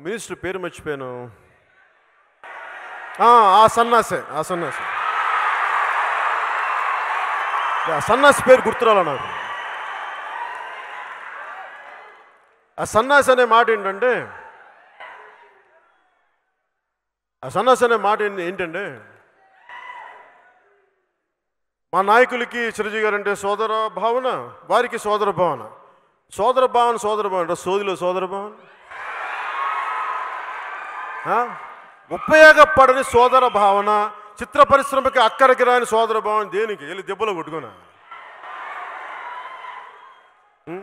Minister పేరు మర్చిపోయాను ఆ, ఆ సన్నాసే ఆ సన్నాసి ఆ సన్నాసి పేరు గుర్తురాల నాకు ఆ సన్నాసి అనే మాట ఏంటంటే ఆ సన్నాసి అనే మాట ఏంటి- ఏంటంటే మా నాయకులకి చిరంజీవి గారు అంటే సోదర భావన వారికి సోదర భావన సోదర భావన సోదర భావన అంటే సోదిలో సోదర భావన ఆ? ఉపయోగపడని సోదర భావన చిత్ర పరిశ్రమకి అక్కడికి రాని సోదర భావన దేనికి వెళ్ళి దెబ్బలో కొట్టుకున్నా ఉం?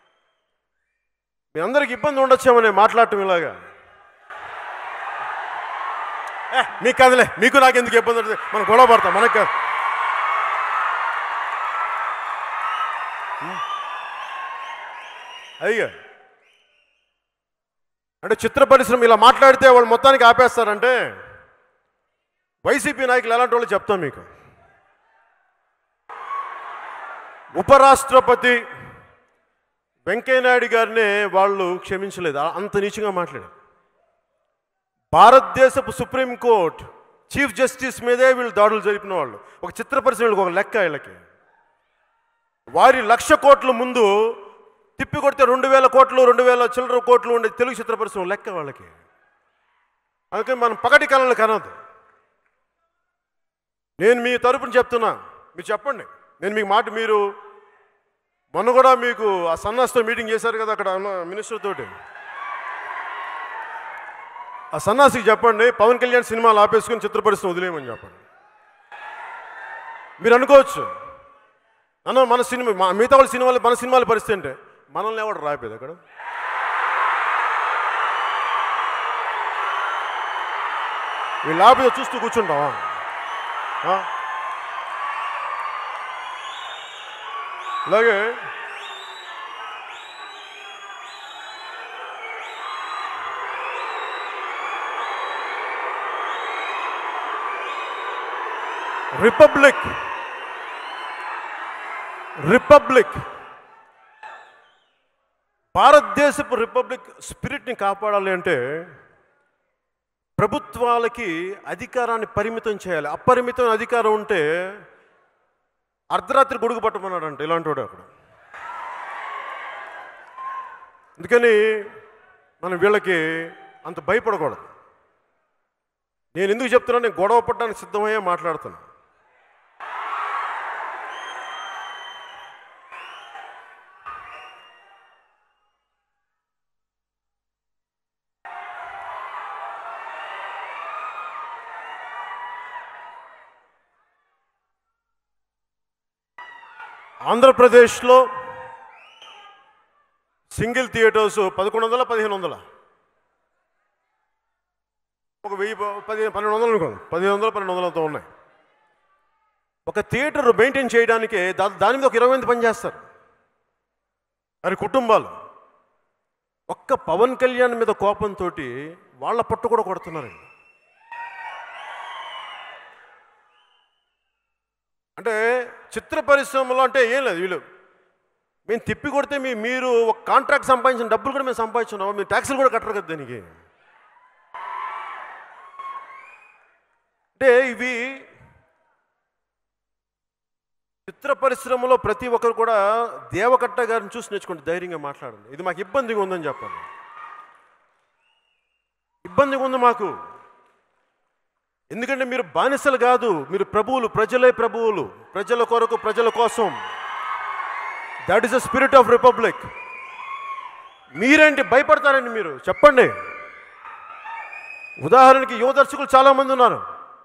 మీ అందరికి ఇబ్బంది ఉండొచ్చేమో నేను మాట్లాడటం ఇలాగా ఏ, మీకు కాదులే మీకు నాకు ఎందుకు ఇబ్బంది ఉంటుంది మనం గొడవ పడతాం మనకు కాదు అయ్యా అంటే చిత్ర పరిశ్రమ ఇలా మాట్లాడితే వాళ్ళు మొత్తానికి ఆపేస్తారంటే వైసీపీ నాయకులు ఎలాంటి వాళ్ళు చెప్తాం మీకు ఉపరాష్ట్రపతి వెంకయ్యనాయుడు గారినే వాళ్ళు క్షమించలేదు ఆ- అంత నీచంగా మాట్లాడారు భారతదేశపు సుప్రీంకోర్టు చీఫ్ జస్టిస్ మీదే వీళ్ళు దాడులు జరిపిన వాళ్ళు ఒక చిత్ర పరిశ్రమలకు ఒక లెక్క వీళ్ళకి వారి లక్ష కోట్ల ముందు తిప్పి కొడితే రెండు వేల కోట్లు రెండు వేల చిల్లర కోట్లు ఉండే తెలుగు చిత్ర పరిశ్రమ లెక్క వాళ్ళకి అందుకని మనం పగటి కళలు కనదు నేను మీ తరపున చెప్తున్నా మీరు చెప్పండి నేను మీకు మాట మీరు మొన్న కూడా మీకు ఆ సన్నాస్తో మీటింగ్ చేశారు కదా అక్కడ ఉన్న మినిస్టర్ తోటి ఆ సన్నాసికి చెప్పండి పవన్ కళ్యాణ్ సినిమాలు ఆపేసుకుని చిత్ర పరిశ్రమ వదిలేయమని చెప్పండి మీరు అనుకోవచ్చు అన్న మన సినిమా మా- మిగతా వాళ్ళ సినిమాలు మన సినిమాల పరిస్థితి అంటే మనల్ని ఎవడు రాయిపోయేది అక్కడ వీళ్ళు ఆపితే చూస్తూ కూర్చుంటావా ఆ? అలాగే రిపబ్లిక్ రిపబ్లిక్ భారతదేశపు రిపబ్లిక్ స్పిరిట్ని కాపాడాలి అంటే ప్రభుత్వాలకి అధికారాన్ని పరిమితం చేయాలి అపరిమితం అధికారం ఉంటే అర్ధరాత్రి గొడుగు పట్టమన్నాడంట ఇలాంటి వాడు అక్కడ అందుకని మనం వీళ్ళకి అంత భయపడకూడదు నేను ఎందుకు చెప్తున్నా నేను గొడవ పడడానికి సిద్ధమయ్యే మాట్లాడుతున్నా ఆంధ్రప్రదేశ్లో సింగిల్ థియేటర్స్ పదకొండు వందల పదిహేను వందల ఒక వెయ్యి ప- పదిహేను పన్నెండు వందలు అనుకోండి పదిహేను వందలు పన్నెండు వందలతో ఉన్నాయి ఒక థియేటర్ మెయింటైన్ చేయడానికి దా దాని మీద ఒక ఇరవై మంది పనిచేస్తారు వారి కుటుంబాలు ఒక్క పవన్ కళ్యాణ్ మీద కోపంతో వాళ్ళ పట్టు కూడా కొడుతున్నారండి అంటే చిత్ర పరిశ్రమలో అంటే ఏం లేదు వీళ్ళు మేము తిప్పి కొడితే మీ మీరు ఒక కాంట్రాక్ట్ సంపాదించిన డబ్బులు కూడా మేము సంపాదించున్నాం మీరు ట్యాక్సులు కూడా కట్టరు కదా దానికి అంటే ఇవి చిత్ర పరిశ్రమలో ప్రతి ఒక్కరు కూడా దేవకట్ట గారిని చూసి నేర్చుకోండి ధైర్యంగా మాట్లాడండి ఇది మాకు ఇబ్బందిగా ఉందని చెప్పండి ఇబ్బందిగా ఉంది మాకు ఎందుకంటే మీరు బానిసలు కాదు మీరు ప్రభువులు ప్రజలే ప్రభువులు ప్రజల కొరకు ప్రజల కోసం that is the spirit of republic మీరేంటి భయపడతారండి మీరు చెప్పండి ఉదాహరణకి యువ దర్శకులు చాలామంది ఉన్నారు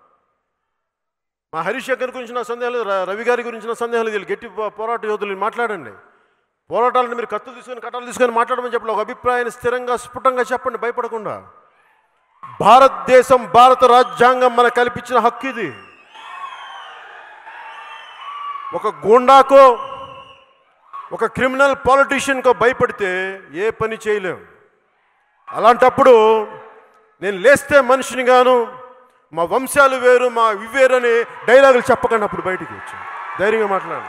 మా హరీష్ శంకర్ గురించి నా సందేహాలు ర- రవి గారి గురించి నా సందేహాలు వీళ్ళు గట్టి పో- పోరాట యోధులు మాట్లాడండి పోరాటాలను మీరు కత్తులు తీసుకొని కట్టాలు తీసుకొని మాట్లాడమని చెప్పండి ఒక అభిప్రాయాన్ని స్థిరంగా స్ఫుటంగా చెప్పండి భయపడకుండా భారతదేశం భారత రాజ్యాంగం మనకు కల్పించిన హక్కు ఇది ఒక గూండాకో ఒక క్రిమినల్ పాలిటీషియన్కో భయపడితే ఏ పని చేయలేం అలాంటప్పుడు నేను లేస్తే మనిషిని గాను మా వంశాలు వేరు మా ఇవి వేరు అని డైలాగులు చెప్పకండి అప్పుడు బయటికి వచ్చి ధైర్యంగా మాట్లాడండి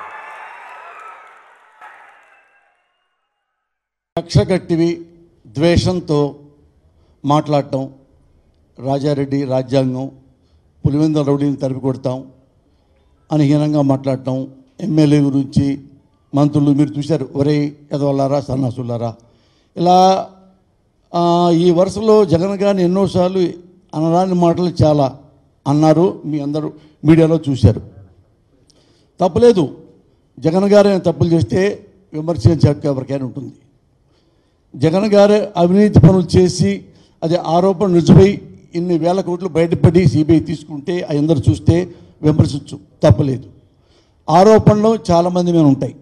కక్షగట్టివి ద్వేషంతో మాట్లాడటం రాజారెడ్డి రాజ్యాంగం పులివెందుల రౌడీని తరిపి కొడతాం అని హీనంగా మాట్లాడటం ఎమ్మెల్యే గురించి మంత్రులు మీరు చూశారు ఒరే ఎదవల్లారా సన్నాసులారా ఇలా ఆ, ఈ వరుసలో జగన్ గారిని ఎన్నోసార్లు అనరాని మాటలు చాలా అన్నారు మీ అందరూ మీడియాలో చూశారు తప్పులేదు జగన్ గారు ఏమైనా తప్పులు చేస్తే విమర్శించే హక్కు ఎవరికైనా ఉంటుంది జగన్ గారు అవినీతి పనులు చేసి అది ఆరోపణ నిజమై ఇన్ని వేల కోట్లు బయటపడి సిబిఐ తీసుకుంటే అవి అందరూ చూస్తే విమర్శించు తప్పలేదు ఆరోపణలు చాలామంది మీద ఉంటాయి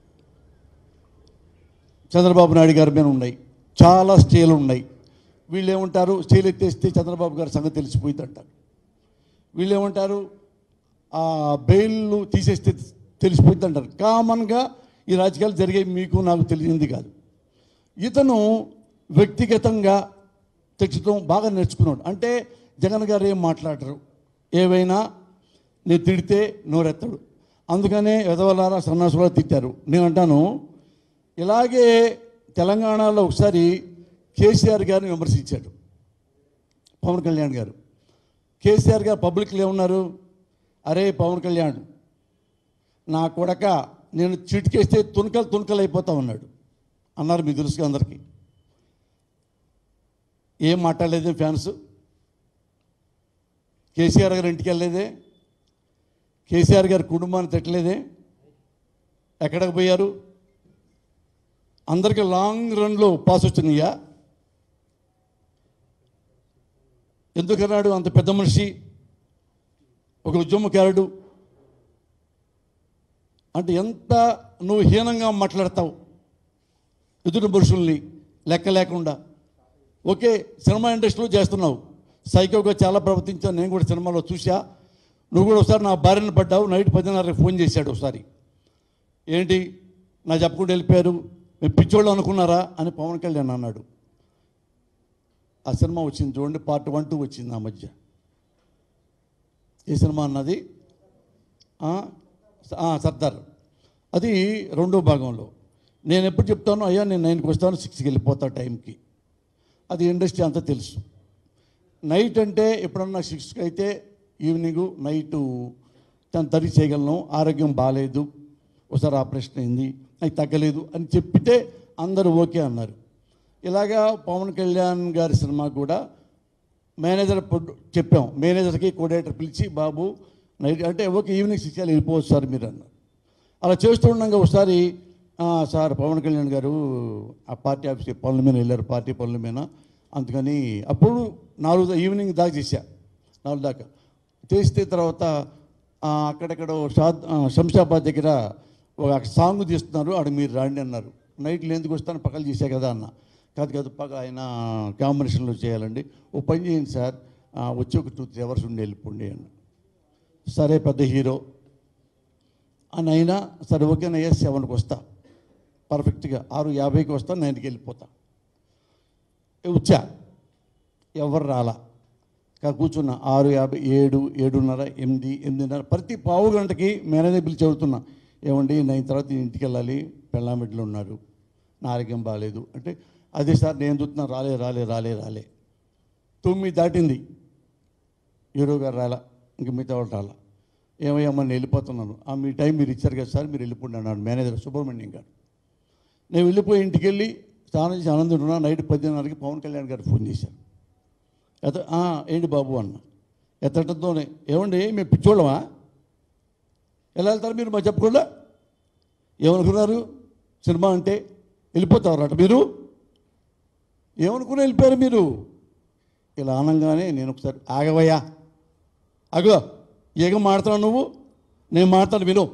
చంద్రబాబు నాయుడు గారి మీద ఉన్నాయి చాలా స్టేలు ఉన్నాయి వీళ్ళు ఏమంటారు స్టేలు ఎత్తేస్తే చంద్రబాబు గారి సంగతి తెలిసిపోయింది అంటారు వీళ్ళు ఏమంటారు ఆ బెయిల్ తీసేస్తే తెలిసిపోయింది అంటారు కామన్గా ఈ రాజకీయాలు జరిగే మీకు నాకు తెలియంది కాదు ఇతను వ్యక్తిగతంగా తెచ్చడం బాగా నేర్చుకున్నాడు అంటే జగన్ గారు ఏం మాట్లాడరు ఏవైనా నేను తిడితే నోరెత్తాడు అందుకనే ఎదవలారా సన్నాసులా తిట్టారు నేను అంటాను ఇలాగే తెలంగాణలో ఒకసారి కేసీఆర్ గారిని విమర్శించాడు పవన్ కళ్యాణ్ గారు కేసీఆర్ గారు పబ్లిక్లో ఏమన్నారు అరే పవన్ కళ్యాణ్ నా కొడక నేను చిటికేస్తే తునకలు తునకలు అయిపోతా ఉన్నాడు అన్నారు మీకు తెలుసు అందరికీ ఏం మాట్లాడలేదే ఫ్యాన్స్ కేసీఆర్ గారు ఇంటికి వెళ్ళలేదే కేసీఆర్ గారి కుటుంబాన్ని తిట్టలేదే ఎక్కడికి పోయారు అందరికీ లాంగ్ రన్లో పాస్ వచ్చినాయా ఎందుకన్నాడు అంత పెద్ద మనిషి ఒక ఉద్యమకారుడు అంటే ఎంత నువ్వు హీనంగా మాట్లాడతావు ఎదుటి పురుషుల్ని లెక్క లేకుండా ఓకే సినిమా ఇండస్ట్రీలో చేస్తున్నావు సైకోగా చాలా ప్రవర్తించావు నేను కూడా సినిమాలో చూసా నువ్వు కూడా ఒకసారి నా భార్యను పడ్డావు నైట్ పదిన్నరకి ఫోన్ చేశాడు ఒకసారి ఏంటి నా చెప్పకుండా వెళ్ళిపోయారు మేము పిచ్చోళ్ళు అనుకున్నారా అని పవన్ కళ్యాణ్ అన్నాడు ఆ సినిమా వచ్చింది చూడండి పార్ట్ వన్ టూ వచ్చింది ఆ మధ్య ఏ సినిమా అన్నది ఆ, ఆ, సర్దార్ అది రెండో భాగంలో నేను ఎప్పుడు చెప్తాను అయ్యా నేను నైన్కి వస్తాను సిక్స్కి వెళ్ళిపోతా టైంకి అది ఇండస్ట్రీ అంతా తెలుసు నైట్ అంటే ఎప్పుడన్నా సిక్స్కి అయితే ఈవినింగ్ నైటు తను తరి చేయగలను ఆరోగ్యం బాగాలేదు ఒకసారి ఆపరేషన్ అయింది అది తగ్గలేదు అని చెప్పితే అందరూ ఓకే అన్నారు ఇలాగా పవన్ కళ్యాణ్ గారి సినిమా కూడా మేనేజర్ పొద్దు- చెప్పాం మేనేజర్కి కోడేటర్ పిలిచి బాబు నైట్ అంటే ఓకే ఈవినింగ్ సిక్స్ వెళ్ళిపోవచ్చు సార్ మీరు అన్నారు అలా చేస్తుండగా ఒకసారి "ఆ, సార్ పవన్ కళ్యాణ్ గారు ఆ పార్టీ ఆఫీస్కి పనుల మీద వెళ్ళారు పార్టీ పనుల మీద అందుకని అప్పుడు నాలుగు దా- ఈవినింగ్ దాకా చేశా నాలుగు దాకా చేస్తే తర్వాత ఆ, అక్కడెక్కడ షాద్ ఆ, శంషాబాద్ దగ్గర ఒక సాంగ్ తీస్తున్నారు ఆడ మీరు రాండి అన్నారు నైట్లో ఎందుకు వస్తాను పక్కన చేశా కదా అన్న కాదు కాదు పక్క ఆయన కాంబినేషన్లో చేయాలండి ఓ పని చేయండి సార్ ఆ, వచ్చి ఒక టూ త్రీ అవర్స్ ఉండి వెళ్ళిపోండి అన్న సరే పెద్ద హీరో అని అయినా సరే ఓకేనయ్యా సెవెన్కి వస్తా పర్ఫెక్ట్గా ఆరు యాభైకి వస్తా నైన్కి వెళ్ళిపోతా ఏ వచ్చా ఎవరు రాలా కా కూర్చున్నా ఆరు యాభై ఏడు ఏడున్నర ఎనిమిది ఎనిమిదిన్నర ప్రతి పావు గంటకి మేనేజర్ పిలిచి చదువుతున్నా ఏమండి నైన్ తర్వాత నేను ఇంటికి వెళ్ళాలి పెళ్ళామెట్లు ఉన్నారు నా ఆరోగ్యం బాగాలేదు అంటే అదే సార్ నేను చూస్తున్నా రాలే రాలే రాలే రాలే తొమ్మిది దాటింది హీరో గారు రాలా ఇంక మిగతా వాళ్ళు రాలా ఏమయ్యమ్మా నేను వెళ్ళిపోతున్నాను ఆ మీ టైం మీరు ఇచ్చారు కదా సార్ మీరు వెళ్ళిపోండి అన్నాడు మేనేజర్ సుబ్రహ్మణ్యం గారు నేను వెళ్ళిపోయి ఇంటికి వెళ్ళి స్నానం చేసి ఆనందం ఉన్నా నైట్ పద్దెనిమిదిన్నరకి పవన్ కళ్యాణ్ గారు ఫోన్ చేశారు ఎత "ఆ, ఏంటి బాబు అన్న ఎత్తటంతోనే ఏమండి మేము పిచ్చోళ్ళమా ఎలా వెళ్తారు మీరు మా చెప్పకుండా ఏమనుకున్నారు సినిమా అంటే వెళ్ళిపోతారట మీరు ఏమనుకుని వెళ్ళిపోయారు మీరు ఇలా అనగానే నేను ఒకసారి ఆగవయ్యా అగో ఏగ మాడుతున్నావు నువ్వు నేను మాడతాను విను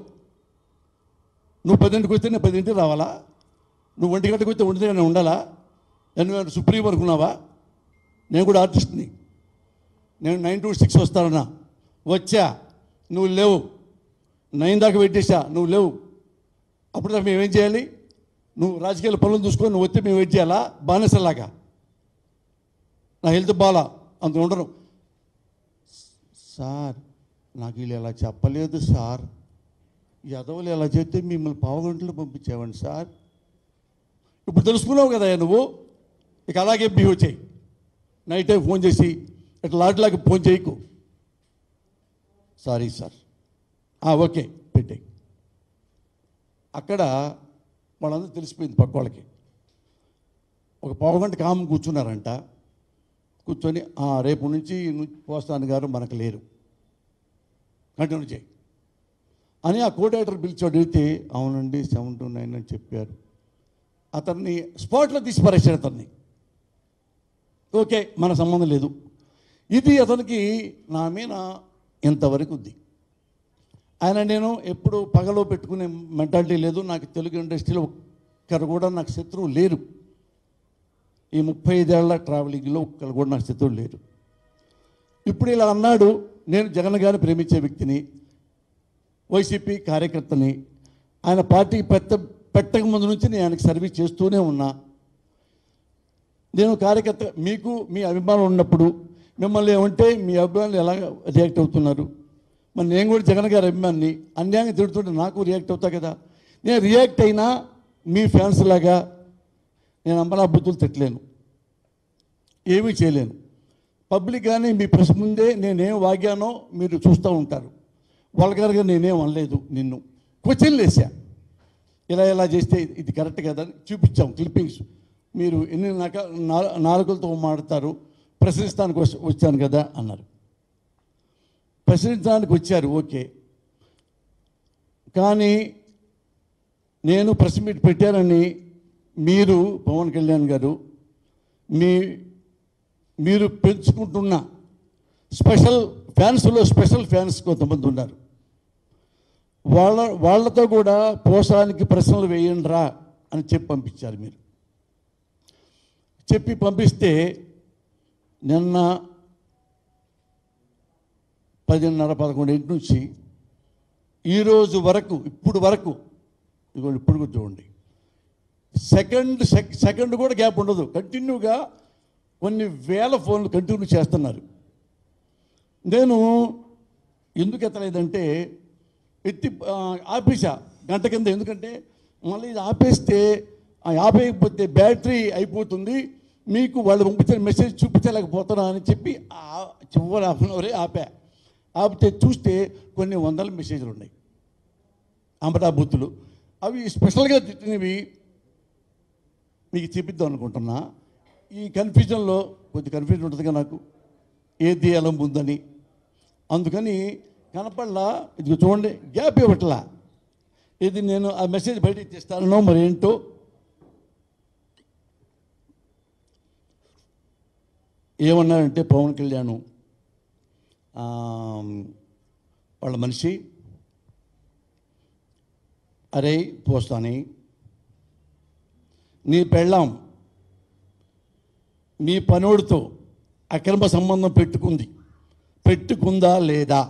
నువ్వు పదింటికి వస్తే నేను పదింటికి రావాలా నువ్వు ఒంటి గంటకు వస్తే ఒంటి నేను ఉండాలా నేను సుప్రీం అనుకున్నావా నేను కూడా ఆర్టిస్ట్ని నేను నైన్ టు సిక్స్ వస్తానన్నా వచ్చా నువ్వు లేవు నైన్ దాకా పెట్టేశా నువ్వు లేవు అప్పుడు దాకా మేము ఏం చేయాలి నువ్వు రాజకీయాల పనులు చూసుకొని నువ్వు వస్తే మేము వెయిట్ చేయాలా బానిసలాగా నా హెల్త్ బాగా అంత ఉండను సార్ నాకు వీళ్ళు ఎలా చెప్పలేదు సార్ యదవులు ఎలా చేస్తే మిమ్మల్ని పావుగంటలు పంపించేవాడిని సార్ ఇప్పుడు తెలుసుకున్నావు కదా నువ్వు ఇక అలాగే బిహేవ్ చేయి నైట్ టైం ఫోన్ చేసి ఇట్లా లాట్లాకి ఫోన్ చేయకు సారీ సార్ "ఆ, ఓకే పెట్టేయి అక్కడ వాళ్ళందరూ తెలిసిపోయింది పక్క వాళ్ళకి ఒక పావు గంట కాము కూర్చున్నారంట కూర్చొని "ఆ, రేపు నుంచి ను- పోస్తాను గారు మనకు లేరు కంటిన్యూ చేయి అని ఆ కోడేటర్ పిలిచి అడిగితే అవునండి సెవెన్ టు నైన్ అని చెప్పారు అతన్ని స్పాట్లో తీసి పరేశాడు అతన్ని ఓకే మన సంబంధం లేదు ఇది అతనికి నా మీద ఇంతవరకు ఉంది ఆయన నేను ఎప్పుడు పగలో పెట్టుకునే మెంటాలిటీ లేదు నాకు తెలుగు ఇండస్ట్రీలో ఒక్కరు కూడా నాకు శత్రువు లేరు ఈ ముప్పై ఐదేళ్ల ట్రావెలింగ్లో ఒక్కరు కూడా నాకు శత్రువు లేరు ఇప్పుడు ఇలా అన్నాడు నేను జగన్ గారిని ప్రేమించే వ్యక్తిని వైసీపీ కార్యకర్తని ఆయన పార్టీ పెట్ట పెట్టక ముందు నుంచి నేను ఆయనకి సర్వీస్ చేస్తూనే ఉన్నా నేను కార్యకర్త మీకు మీ అభిమానులు ఉన్నప్పుడు మిమ్మల్ని ఏమంటే మీ అభిమానులు ఎలా రియాక్ట్ అవుతున్నారు మరి నేను కూడా జగన్ గారి అభిమాన్ని అన్యాయంగా తిడుతుంటే నాకు రియాక్ట్ అవుతా కదా నేను రియాక్ట్ అయినా మీ ఫ్యాన్స్ లాగా నేను అంబలా బుద్ధులు తిట్టలేను ఏమీ చేయలేను పబ్లిక్ కానీ మీ ప్రెస్ ముందే నేనేం వాగానో మీరు చూస్తూ ఉంటారు వల్గర్గా నేనేం అనలేదు నిన్ను క్వశ్చన్లు వేసా ఇలా ఇలా చేస్తే ఇది కరెక్ట్ కదా అని చూపించాం క్లిప్పింగ్స్ మీరు ఎన్ని నక నా- నాలుకలతో మాడతారు ప్రశ్నిస్తానికి వస్- వచ్చాను కదా అన్నారు ప్రశ్నించడానికి వచ్చారు ఓకే కానీ నేను ప్రెస్ మీట్ పెట్టానని మీరు పవన్ కళ్యాణ్ గారు మీ మీరు పెంచుకుంటున్న స్పెషల్ ఫ్యాన్స్లో స్పెషల్ ఫ్యాన్స్ కొంతమంది ఉన్నారు వాళ్ళ వాళ్ళతో కూడా పోసానికి ప్రశ్నలు వేయండి రా అని చెప్పి పంపించారు మీరు చెప్పి పంపిస్తే నిన్న పదిన్నర పదకొండింటి నుంచి ఈరోజు వరకు ఇప్పుడు వరకు ఇదిగో ఇప్పుడు కూడా చూడండి సెకండ్ సెక్ సెకండ్ కూడా గ్యాప్ ఉండదు కంటిన్యూగా కొన్ని వేల ఫోన్లు కంటిన్యూ చేస్తున్నారు నేను ఎందుకు ఎత్తలేదంటే ఎత్తి ఆ, ఆపేసా గంట కింద ఎందుకంటే మళ్ళీ ఇది ఆపేస్తే ఆ ఆపేయకపోతే బ్యాటరీ అయిపోతుంది మీకు వాళ్ళు పంపించిన మెసేజ్ చూపించలేకపోతున్నా అని చెప్పి ఆ చివరి హాఫ్ అన్ అవరే ఆపా ఆపితే చూస్తే కొన్ని వందల మెసేజ్లు ఉన్నాయి అమరా బూతులు అవి స్పెషల్గా తిట్టినవి మీకు చూపిద్దాం అనుకుంటున్నా ఈ కన్ఫ్యూజన్లో కొద్ది కన్ఫ్యూజన్ ఉంటుందిగా నాకు ఏది ఎలా ఉందని అందుకని కనపడలా ఇది చూడండి గ్యాప్ ఇవ్వట్లా ఇది నేను ఆ మెసేజ్ బయట ఇచ్చేస్తానో మరి ఏంటో ఏమన్నారంటే పవన్ కళ్యాణ్ ఆ, వాళ్ళ మనిషి అరే పోస్తాని నీ పెళ్ళాం మీ పనోడితో అక్రమ సంబంధం పెట్టుకుంది పెట్టుకుందా లేదా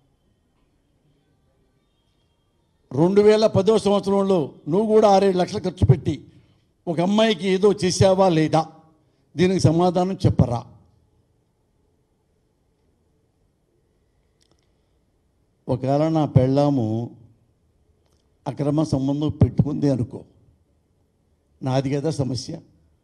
రెండు వేల పదో సంవత్సరంలో నువ్వు కూడా ఆరేడు లక్షలు ఖర్చు పెట్టి ఒక అమ్మాయికి ఏదో చేసావా లేదా దీనికి సమాధానం చెప్పరా ఒకవేళ నా పెళ్ళాము అక్రమ సంబంధం పెట్టుకుంది అనుకో నాది కదా సమస్య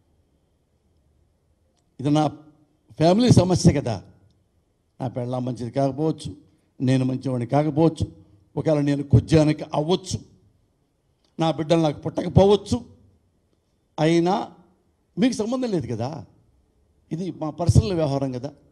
ఇది నా ఫ్యామిలీ సమస్య కదా నా పెళ్ళాం మంచిది కాకపోవచ్చు నేను మంచివాడిని కాకపోవచ్చు ఒకవేళ నేను కొజ్జానికి అవ్వచ్చు నా బిడ్డలు నాకు పుట్టకపోవచ్చు అయినా మీకు సంబంధం లేదు కదా ఇది మా పర్సనల్ వ్యవహారం కదా